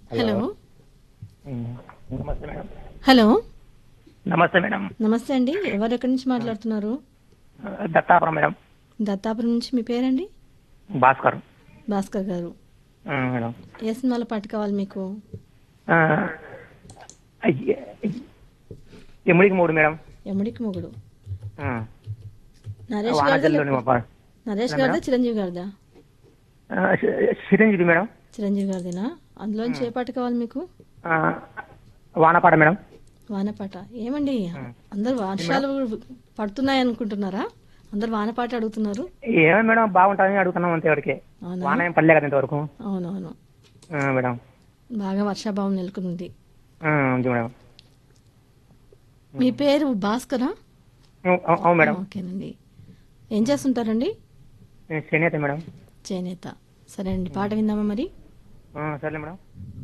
hello ఉమ్, నమస్తే madam hello నమస్తే madam నమస్తే అండి ఎవరు ఎక్కడి నుంచి మాట్లాడుతున్నారు దత్తాపురం మేడం దత్తాపురం నుంచి మీ పేరండి భాస్కర్ భాస్కర్ గారు ఆ, మేడం ఏ సినిమాలో పాట కావాలి మీకు ఆ, అయ్య- ఎనిమిదికి మూడు మేడం ఎమ్మడికి మొగుడు ఆ, నరేష్ గారిదా వానజల్లోని మా పా- నరేష్ గారిదా చిరంజీవి గారిదా ఆ, చి- చిరంజీవి మేడం చిరంజీవి గారిదేనా అందులోంచి ఏ పాట కావాలి మీకు ఆ, వానపాట మేడం వానపాట ఏమండి అందరు వర్షాలు పడుతున్నాయి అనుకుంటున్నారా అందరు వానపాట అడుగుతున్నారు ఏమో మేడం బాగుంటుందని అడుగుతున్నాం అంతవరకే అవునా వాన ఏం పడలే కదా ఇంతవరకు అవునవును ఆ, మేడం బాగా వర్షాభావం నెలకొంది ఆ, ఉంది మేడం మీ పేరు భాస్కరా అవు- అవు- అవును మేడం ఓకేనండి ఏం చేస్తుంటారండి నేను చేనేత మేడం చేనేత సరే అండి పాట విందామా మరి ఆ, సరే మేడం